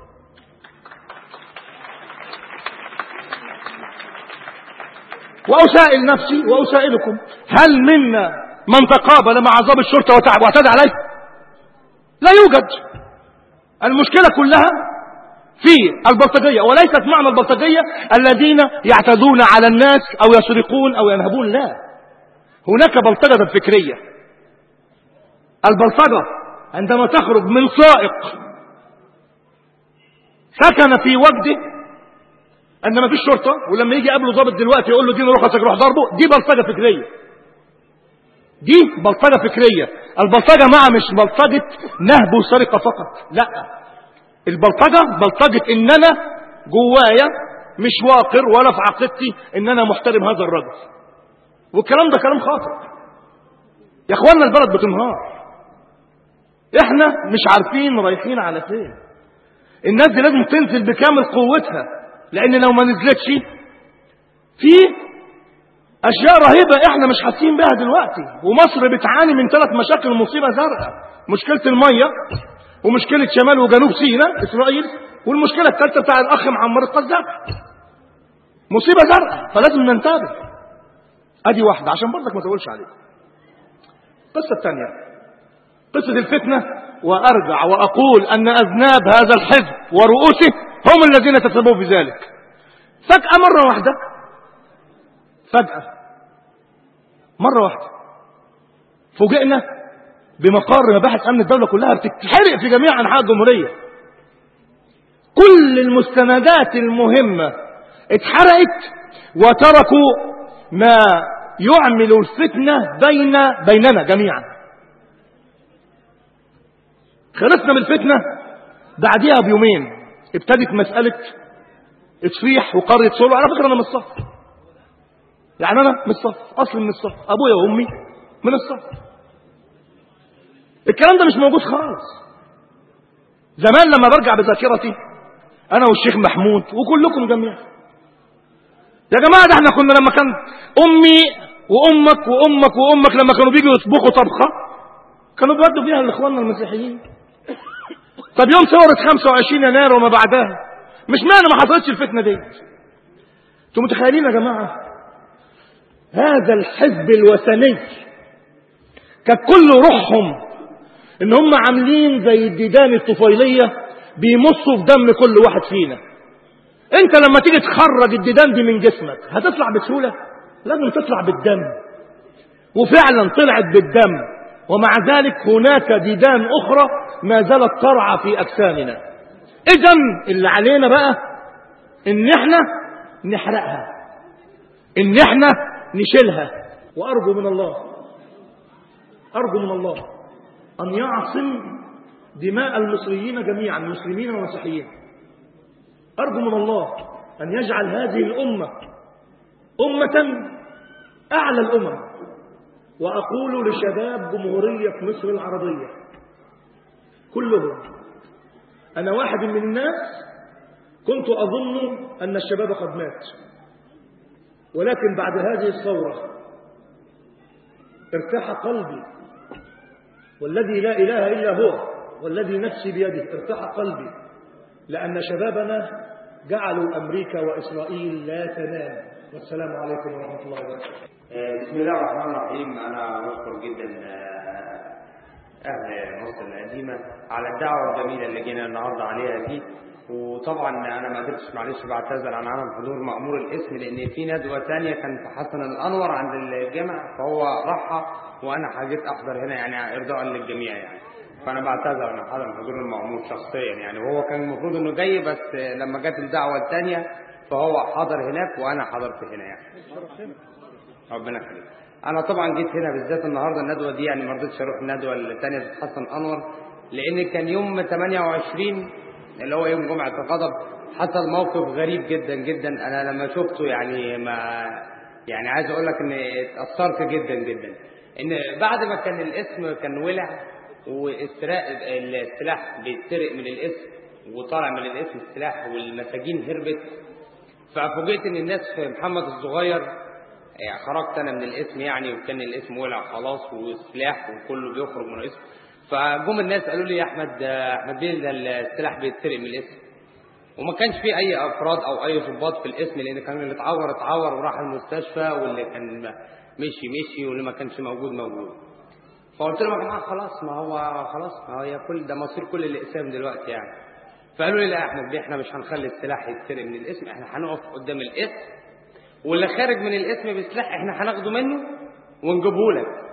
Speaker 3: وأسائل نفسي وأسائلكم هل منا من تقابل مع عذاب الشرطة واعتدى عليه لا يوجد المشكلة كلها في البلطجية وليست معنى البلطجية الذين يعتدون على الناس أو يسرقون أو ينهبون لا هناك بلطجة فكرية البلطجة عندما تخرج من سائق سكن في وجده ان ما فيش شرطة ولما يجي قبله ضابط دلوقتي يقول له دي روح روح ضربه دي بلطجة فكرية دي بلطجة فكرية البلطجة مع مش بلطجة نهب وسرقة فقط لا البلطجة بلطجة ان انا جوايا مش واقر ولا في عقيدتي ان انا محترم هذا الرجل والكلام ده كلام خاطئ يا اخوانا البلد بتنهار احنا مش عارفين رايحين على فين الناس دي لازم تنزل بكامل قوتها لان لو ما نزلتش في اشياء رهيبه احنا مش حاسين بها دلوقتي ومصر بتعاني من ثلاث مشاكل مصيبه زرقاء مشكله الميه ومشكله شمال وجنوب سيناء اسرائيل والمشكله الثالثه بتاع الاخ معمر القذافي مصيبه زرقاء فلازم ننتبه ادي واحده عشان برضك ما تقولش عليك القصه الثانيه قصة الفتنة وأرجع وأقول أن أذناب هذا الحزب ورؤوسه هم الذين تسببوا في ذلك فجأة مرة واحدة فجأة مرة واحدة فوجئنا بمقار مباحث أمن الدولة كلها بتتحرق في جميع أنحاء الجمهورية كل المستندات المهمة اتحرقت وتركوا ما يعمل الفتنة بين بيننا جميعا خلصنا من الفتنة بعديها بيومين ابتدت مسألة تصفيح وقرية سولو على فكرة أنا من الصف يعني أنا من الصف أصل من الصف أبويا وأمي من الصف الكلام ده مش موجود خالص زمان لما برجع بذاكرتي أنا والشيخ محمود وكلكم جميعا يا جماعة ده احنا كنا لما كان أمي وأمك وأمك وأمك لما كانوا بيجوا يطبخوا طبخة كانوا بيودوا فيها لإخواننا المسيحيين طب يوم ثورة 25 يناير وما بعدها مش معنى ما حصلتش الفتنة دي انتم متخيلين يا جماعة هذا الحزب الوثني كان كل روحهم ان هم عاملين زي الديدان الطفيلية بيمصوا في دم كل واحد فينا انت لما تيجي تخرج الديدان دي من جسمك هتطلع بسهولة لازم تطلع بالدم وفعلا طلعت بالدم ومع ذلك هناك ديدان اخرى ما زالت ترعى في اجسامنا اذا اللي علينا بقى ان احنا نحرقها ان احنا نشيلها وارجو من الله ارجو من الله ان يعصم دماء المصريين جميعا مسلمين ومسيحيين ارجو من الله ان يجعل هذه الامه امه اعلى الامم واقول لشباب جمهوريه مصر العربيه كلهم انا واحد من الناس كنت أظن أن الشباب قد مات ولكن بعد هذه الثورة ارتاح قلبي والذي لا إله إلا هو والذي نفسي بيده ارتاح قلبي لأن شبابنا جعلوا أمريكا وإسرائيل لا تنام والسلام عليكم ورحمة الله وبركاته
Speaker 4: بسم الله الرحمن الرحيم أنا بشكر جدا أهل مصر القديمة على الدعوة الجميلة اللي جينا النهاردة عليها دي وطبعا انا ما قدرتش معلش بعتذر عن عدم حضور مأمور الاسم لان في ندوه ثانيه كان في حسن الانور عند الجامع فهو راحها وانا حاجيت احضر هنا يعني ارضاء للجميع يعني فانا بعتذر عن عدم حضور المأمور شخصيا يعني وهو كان المفروض انه جاي بس لما جت الدعوه الثانيه فهو حضر هناك وانا حضرت هنا يعني ربنا يخليك انا طبعا جيت هنا بالذات النهارده الندوه دي يعني ما رضيتش اروح الندوه الثانيه في حسن انور لان كان يوم 28 اللي هو يوم جمعة الغضب حصل موقف غريب جدا جدا انا لما شفته يعني ما يعني عايز اقول لك ان اتأثرت جدا جدا ان بعد ما كان الاسم كان ولع واستراق السلاح بيتسرق من الاسم وطالع من الاسم السلاح والمساجين هربت ففوجئت ان الناس في محمد الصغير يعني خرجت انا من الاسم يعني وكان الاسم ولع خلاص والسلاح وكله بيخرج من الاسم فجم الناس قالوا لي يا احمد احمد بيه ده السلاح بيتسرق من الاسم وما كانش في اي افراد او اي ضباط في الاسم لان كان اللي اتعور اتعور وراح المستشفى واللي كان مشي مشي واللي ما كانش موجود موجود فقلت لهم يا جماعه خلاص ما هو خلاص ما هي كل ده مصير كل الاقسام دلوقتي يعني فقالوا لي لا يا احمد بيه احنا مش هنخلي السلاح يتسرق من الاسم احنا هنقف قدام الاسم واللي خارج من الاسم بسلاح احنا هناخده منه ونجيبه لك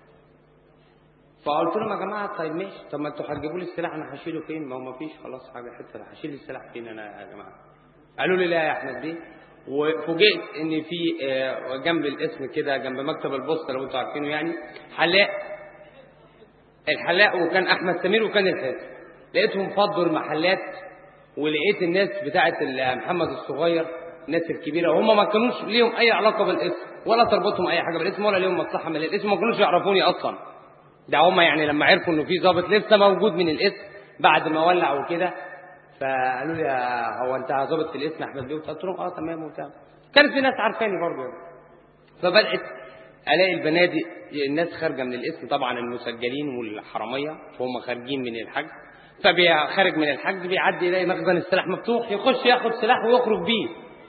Speaker 4: فقلت لهم يا جماعه طيب ماشي طب ما انتوا هتجيبوا لي السلاح انا هشيله فين ما هو ما فيش خلاص حاجه حته هشيل السلاح فين انا يا جماعه قالوا لي لا يا احمد بيه وفوجئت ان في جنب الاسم كده جنب مكتب البوسطه لو انتوا عارفينه يعني حلاق الحلاق وكان احمد سمير وكان الحزب لقيتهم فضوا المحلات ولقيت الناس بتاعه محمد الصغير الناس الكبيره وهم ما كانوش ليهم اي علاقه بالاسم ولا تربطهم اي حاجه بالاسم ولا ليهم مصلحه من الاسم ما كانوش يعرفوني اصلا ده هم يعني لما عرفوا انه في ضابط لسه موجود من الاسم بعد ما ولع وكده فقالوا لي هو انت ضابط في الاسم احمد بيه قلت لهم اه تمام وبتاع كانت في ناس عارفاني برضه يعني. فبدات الاقي البنادق الناس خارجه من الاسم طبعا المسجلين والحراميه وهم خارجين من الحجز فخارج من الحجز بيعدي يلاقي مخزن السلاح مفتوح يخش ياخد سلاح ويخرج بيه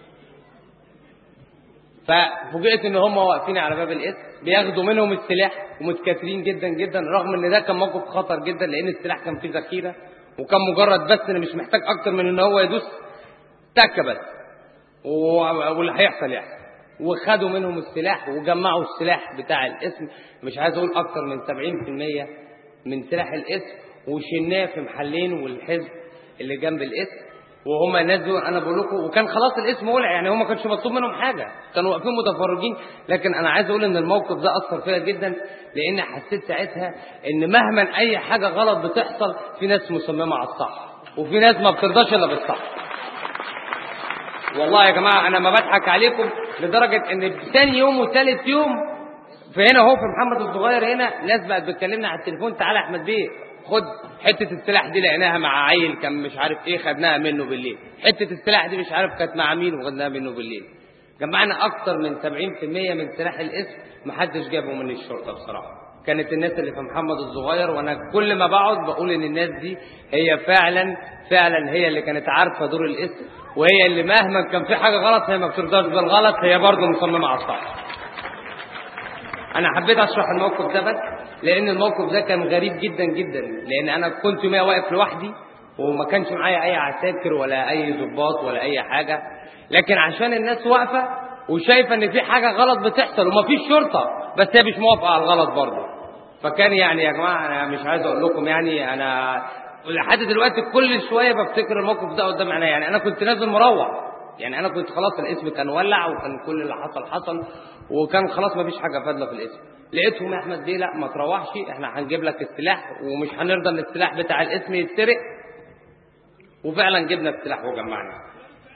Speaker 4: ففوجئت ان هم واقفين على باب الاسم بياخدوا منهم السلاح ومتكاترين جدا جدا رغم ان ده كان موقف خطر جدا لان السلاح كان فيه ذخيره وكان مجرد بس انا مش محتاج اكتر من ان هو يدوس تكه بس واللي هيحصل يحصل وخدوا منهم السلاح وجمعوا السلاح بتاع الاسم مش عايز اقول اكتر من 70% من سلاح الاسم وشلناه في محلين والحزب اللي جنب الاسم وهم الناس دول انا بقول لكم وكان خلاص الاسم ولع يعني هم ما كانش مطلوب منهم حاجه كانوا واقفين متفرجين لكن انا عايز اقول ان الموقف ده اثر فيا جدا لان حسيت ساعتها ان مهما اي حاجه غلط بتحصل في ناس مصممه على الصح وفي ناس ما بترضاش الا بالصح والله يا جماعه انا ما بضحك عليكم لدرجه ان ثاني يوم وثالث يوم فهنا هو في محمد الصغير هنا ناس بقت بتكلمنا على التليفون تعالى احمد بيه خد حته السلاح دي لقيناها مع عيل كان مش عارف ايه خدناها منه بالليل حته السلاح دي مش عارف كانت مع مين وخدناها منه بالليل جمعنا اكتر من 70% من سلاح الاسم محدش جابه من الشرطه بصراحه كانت الناس اللي في محمد الصغير وانا كل ما بقعد بقول ان الناس دي هي فعلا فعلا هي اللي كانت عارفه دور الاسم وهي اللي مهما كان في حاجه غلط هي ما بترضاش بالغلط هي برضه مصممه على الصح انا حبيت اشرح الموقف ده بس لان الموقف ده كان غريب جدا جدا لان انا كنت يوميا واقف لوحدي وما كانش معايا اي عساكر ولا اي ضباط ولا اي حاجه لكن عشان الناس واقفه وشايفه ان في حاجه غلط بتحصل ومفيش شرطه بس هي مش موافقه على الغلط برضه فكان يعني يا جماعه انا مش عايز اقول لكم يعني انا لحد دلوقتي كل شويه بفتكر الموقف ده قدام عينيا يعني انا كنت نازل مروح يعني انا كنت خلاص الاسم كان ولع وكان كل اللي حصل حصل وكان خلاص ما فيش حاجه فاضله في الاسم لقيتهم يا احمد بيه لا ما تروحش احنا هنجيب لك السلاح ومش هنرضى ان السلاح بتاع الاسم يتسرق وفعلا جبنا السلاح وجمعنا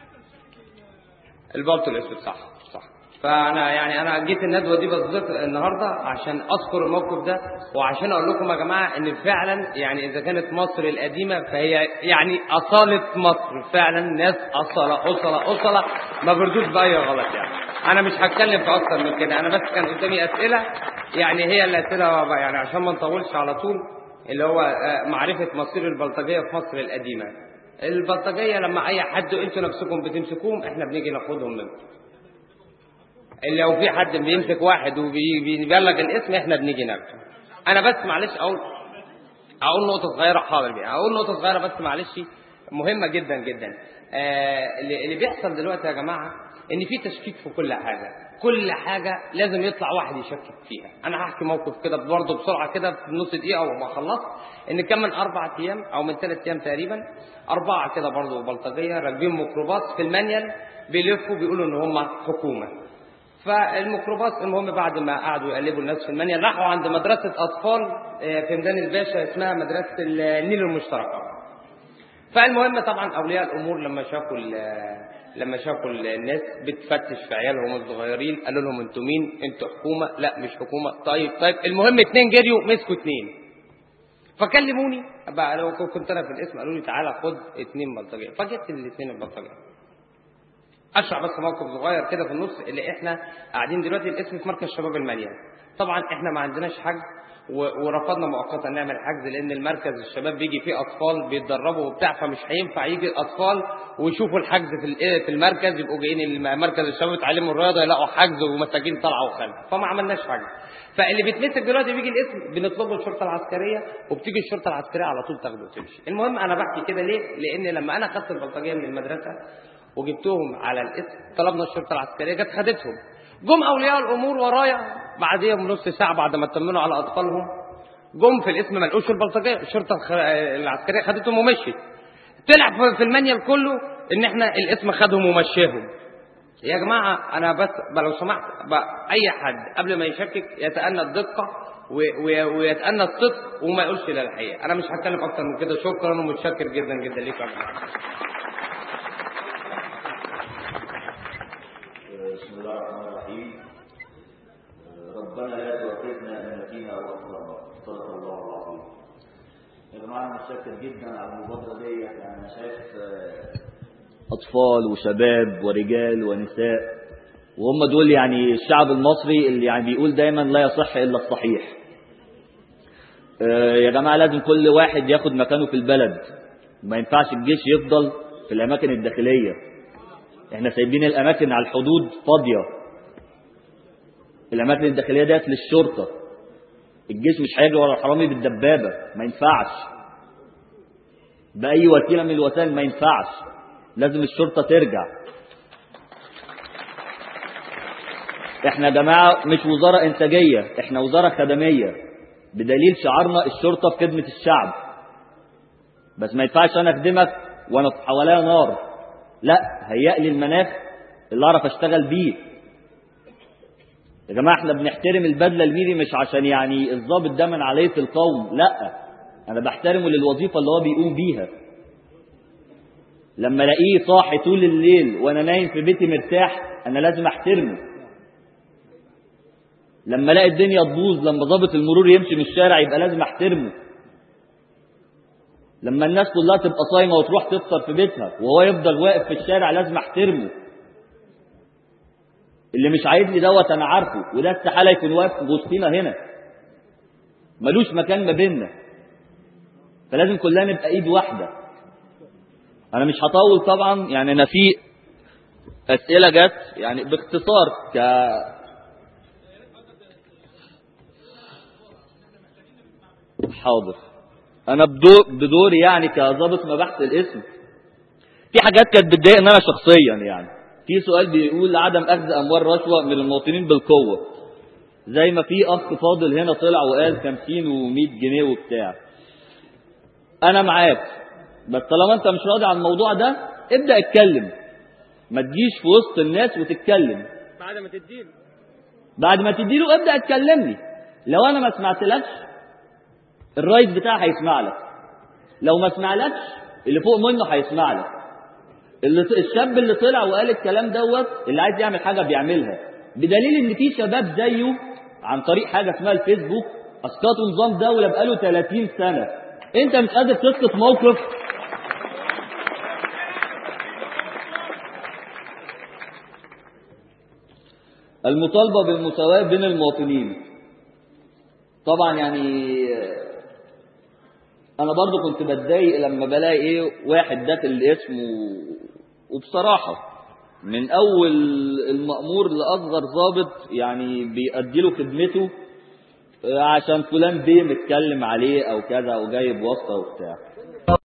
Speaker 4: البلط الاسود صح صح فانا يعني انا جيت الندوه دي بالذات النهارده عشان اذكر الموقف ده وعشان اقول لكم يا جماعه ان فعلا يعني اذا كانت مصر القديمه فهي يعني اصاله مصر فعلا ناس اصله اصله اصله ما بردوش باي غلط يعني انا مش هتكلم في اكتر من كده انا بس كان قدامي اسئله يعني هي الاسئله يعني عشان ما نطولش على طول اللي هو آه، معرفه مصير البلطجيه في مصر القديمه البلطجيه لما اي حد انتوا نفسكم بتمسكوهم احنا بنيجي ناخدهم منكم اللي لو في حد بيمسك واحد وبيبلغ الاسم احنا بنيجي ناخده انا بس معلش اقول اقول نقطه صغيره حاضر بيها اقول نقطه صغيره بس معلش مهمه جدا جدا آه اللي اللي بيحصل دلوقتي يا جماعه ان في تشكيك في كل حاجه كل حاجه لازم يطلع واحد يشكك فيها انا هحكي موقف كده برضه بسرعه كده في نص دقيقه وما خلصت ان كان من اربع ايام او من ثلاث ايام تقريبا اربعه كده برضه بلطجيه راكبين ميكروباص في المانيال بيلفوا بيقولوا ان هم حكومه فالميكروباص المهم بعد ما قعدوا يقلبوا الناس في المانيال راحوا عند مدرسه اطفال آه، في ميدان الباشا اسمها مدرسه النيل المشتركه فالمهم طبعا اولياء الامور لما شافوا ال- لما شافوا ال- الناس بتفتش في عيالهم الصغيرين قالوا لهم انتوا مين انتوا حكومه لا مش حكومه طيب طيب المهم اتنين جريوا مسكوا اتنين فكلموني بقى لو كنت انا في الاسم قالوا لي تعالى خد اتنين بلطجيه فجبت الاثنين البلطجيه اشرح بس موقف صغير كده في النص اللي احنا قاعدين دلوقتي الاسم في مركز شباب المليان طبعا احنا ما عندناش حجز و- ورفضنا مؤقتا نعمل حجز لان المركز الشباب بيجي فيه اطفال بيتدربوا وبتاع فمش هينفع يجي الاطفال ويشوفوا الحجز في ال- في المركز يبقوا جايين الم- مركز الشباب يتعلموا الرياضه يلاقوا حجز ومساجين طالعه وخارجه فما عملناش حجز فاللي بيتمسك دلوقتي بيجي الاسم بنطلب له الشرطه العسكريه وبتيجي الشرطه العسكريه على طول تاخده وتمشي المهم انا بحكي كده ليه لان لما انا خدت البلطجيه من المدرسه وجبتهم على الاسم طلبنا الشرطه العسكريه جت خدتهم جم اولياء الامور ورايا بعديها بنص ساعه بعد ما اطمنوا على اطفالهم جم في الاسم ما لقوش البلطجيه الشرطه الخ- العسكريه خدتهم ومشيت طلع في- في المانيال كله ان احنا الاسم خدهم ومشاهم يا جماعه انا بس بقى لو سمحت بقى اي حد قبل ما يشكك يتأنى الدقه و- و- ويتأنى الصدق وما يقولش لا الحقيقه انا مش هتكلم اكتر من كده شكرا ومتشكر جدا جدا ليكم يا جماعه
Speaker 5: بسم الله الرحمن الرحيم ربنا لا تؤاخذنا ان نسينا او اخطانا صدق الله العظيم يا جماعه انا متشكر جدا على المبادره دي يعني انا شايف آه، اطفال وشباب ورجال ونساء وهم دول يعني الشعب المصري اللي يعني بيقول دايما لا يصح الا الصحيح آه، يا جماعه لازم كل واحد ياخد مكانه في البلد ما ينفعش الجيش يفضل في الاماكن الداخليه احنا سايبين الاماكن على الحدود فاضيه الاماكن الداخليه ديت للشرطه الجيش مش هيجري ورا الحرامي بالدبابه ما ينفعش باي وسيله من الوسائل ما ينفعش لازم الشرطه ترجع احنا يا جماعه مش وزاره انتاجيه احنا وزاره خدميه بدليل شعارنا الشرطه في خدمه الشعب بس ما ينفعش انا اخدمك وانا في حواليا نار لا هيأ لي المناخ اللي اعرف اشتغل بيه يا جماعه احنا بنحترم البدله الميري مش عشان يعني الضابط ده من عليه القوم لا انا بحترمه للوظيفه اللي هو بيقوم بيها لما الاقيه صاحي طول الليل وانا نايم في بيتي مرتاح انا لازم احترمه لما الاقي الدنيا تبوظ لما ضابط المرور يمشي من الشارع يبقى لازم احترمه لما الناس كلها تبقى صايمه وتروح تفطر في بيتها وهو يفضل واقف في الشارع لازم احترمه اللي مش عايزني دوت انا عارفه وده استحاله يكون واقف في وسطينا هنا ملوش مكان ما بيننا فلازم كلنا نبقى ايد واحده انا مش هطول طبعا يعني انا في اسئله جت يعني باختصار ك حاضر انا بدو- بدوري يعني كظابط مباحث الاسم في حاجات كانت بتضايقني انا شخصيا يعني في سؤال بيقول عدم اخذ اموال رشوه من المواطنين بالقوه زي ما في اخ فاضل هنا طلع وقال 50 و100 جنيه وبتاع انا معاك بس طالما انت مش راضي عن الموضوع ده ابدا اتكلم ما تجيش في وسط الناس وتتكلم
Speaker 2: بعد ما تديله
Speaker 5: بعد ما تديله ابدا اتكلمني لو انا ما سمعتلكش الرايت بتاعي هيسمع لك لو ما سمعلكش اللي فوق منه هيسمع لك اللي الشاب اللي طلع وقال الكلام دوت اللي عايز يعمل حاجه بيعملها بدليل ان في شباب زيه عن طريق حاجه اسمها الفيسبوك اسقطوا نظام دوله بقاله 30 سنه انت مش قادر تسقط موقف المطالبه بالمساواه بين المواطنين طبعا يعني انا برضو كنت بتضايق لما بلاقي ايه واحد داخل الاسم و... وبصراحه من اول المأمور لاصغر ضابط يعني بيأدي له خدمته عشان فلان بيه متكلم عليه او كذا او جايب واسطه وبتاع